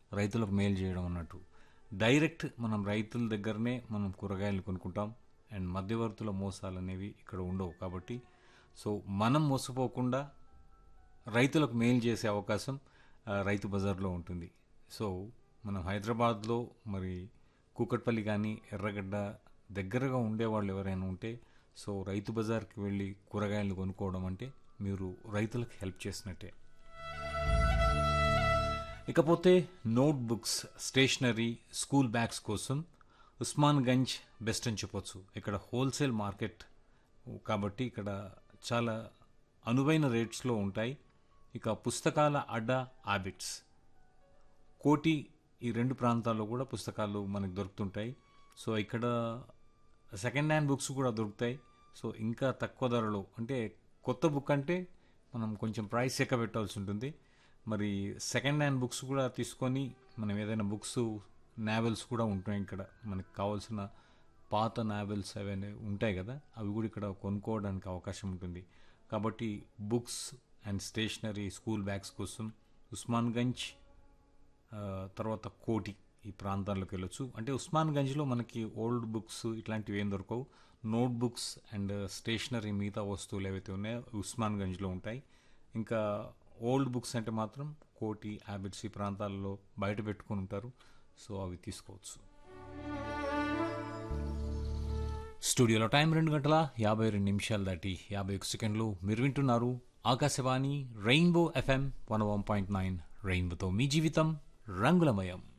రైతులకు మేలు చేయడం అన్నట్టు డైరెక్ట్ మనం రైతుల దగ్గరనే మనం కూరగాయలు కొనుక్కుంటాం అండ్ మధ్యవర్తుల మోసాలు అనేవి ఇక్కడ ఉండవు కాబట్టి సో మనం మోసపోకుండా రైతులకు మేలు చేసే అవకాశం ఆ, రైతు బజార్లో ఉంటుంది సో మనం హైదరాబాద్లో మరి కూకట్పల్లి కానీ ఎర్రగడ్డ దగ్గరగా ఉండేవాళ్ళు ఎవరైనా ఉంటే సో రైతు బజార్కి వెళ్ళి కూరగాయలు కొనుక్కోవడం అంటే మీరు రైతులకు హెల్ప్ చేసినట్టే ఇకపోతే notebooks stationery school bags కోసం ఉస్మాన్ గంజ్ బెస్ట్ అని చెప్పొచ్చు ఇక్కడ హోల్సేల్ మార్కెట్ కాబట్టి ఇక్కడ చాలా అనువైన రేట్స్లో ఉంటాయి ఇక పుస్తకాల అడ్డా హ్యాబిట్స్ కోటి ఈ రెండు ప్రాంతాల్లో కూడా పుస్తకాలు మనకు దొరుకుతుంటాయి సో ఇక్కడ సెకండ్ హ్యాండ్ బుక్స్ కూడా దొరుకుతాయి సో ఇంకా తక్కువ ధరలో అంటే కొత్త బుక్ అంటే మనం కొంచెం ప్రైస్ ఎక్కువ పెట్టాల్సి ఉంటుంది మరి సెకండ్ హ్యాండ్ బుక్స్ కూడా తీసుకొని మనం ఏదైనా బుక్స్ నావెల్స్ కూడా ఉంటాయి ఇక్కడ మనకు కావాల్సిన పాత నావెల్స్ అవన్నీ ఉంటాయి కదా అవి కూడా ఇక్కడ కొనుక్కోవడానికి అవకాశం ఉంటుంది కాబట్టి books and stationery school bags కోసం ఉస్మాన్గంజ్ ఆ, తర్వాత కోటి ఈ ప్రాంతాల్లోకి వెళ్ళొచ్చు అంటే ఉస్మాన్ గంజ్లో మనకి ఓల్డ్ బుక్స్ ఇట్లాంటివి ఏం దొరకవు నోట్ బుక్స్ అండ్ స్టేషనరీ మిగతా వస్తువులు ఏవైతే ఉన్నాయో ఉస్మాన్ గంజ్లో ఉంటాయి ఇంకా ఓల్డ్ బుక్స్ అంటే మాత్రం కోటి హ్యాబిట్స్ ఈ ప్రాంతాల్లో బయట పెట్టుకొని ఉంటారు సో అవి తీసుకోవచ్చు స్టూడియోలో టైం రెండు గంటల యాభై రెండు నిమిషాలు దాటి యాభై ఒక సెకండ్లు మీరు వింటున్నారు Akashvani rainbow FM one one point nine రెయిన్బోతో మీ జీవితం రంగులమయం